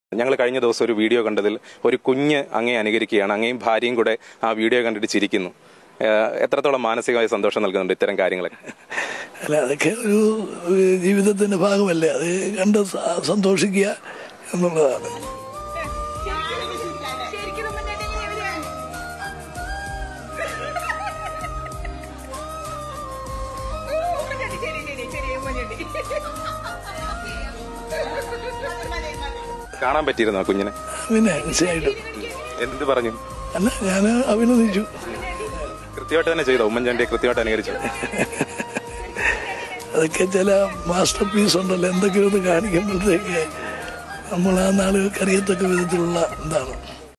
ഞങ്ങൾ കഴിഞ്ഞ ദിവസം ഒരു വീഡിയോ കണ്ടതിൽ ഒരു കുഞ്ഞ് അങ്ങേ അനുകരിക്കുകയാണ് അങ്ങയും ഭാര്യയും കൂടെ ആ വീഡിയോ കണ്ടിട്ട് ചിരിക്കുന്നു ഏഹ് എത്രത്തോളം മാനസികമായ സന്തോഷം നൽകുന്നുണ്ട് ഇത്തരം കാര്യങ്ങളൊക്കെ അല്ല അതൊക്കെ ഒരു ഒരു ജീവിതത്തിന്റെ ഭാഗമല്ലേ അത് കണ്ട് സ- സന്തോഷിക്കുക എന്നുള്ളതാണ് ശരിക്കും ഉമ്മൻചാണ്ടി എങ്ങനെയാ ഇവര്? ഓ, ഉമ്മൻചാണ്ടി, ശരി, ശരി, ശരി, ഉമ്മൻചാണ്ടി. മതി, മതി. കാണാൻ പറ്റിയിരുന്നു ആ കുഞ്ഞിനെ പിന്നെ തീർച്ചയായിട്ടും എന്ത് പറഞ്ഞു അല്ല ഞാൻ അഭിനന്ദിച്ചു കൃത്യമായിട്ട് തന്നെ ചെയ്തോ ഉമ്മൻചാണ്ടിയെ കൃത്യമായിട്ട് അനുകരിച്ചു അതൊക്കെ ചില മാസ്റ്റർ പീസ് ഉണ്ടല്ലോ എന്തൊക്കെയോ ഒന്ന് കാണിക്കുമ്പോഴത്തേക്ക് നമ്മൾ ആ നാളുകൾക്ക് അറിയത്തക്ക വിധത്തിലുള്ള എന്താണ്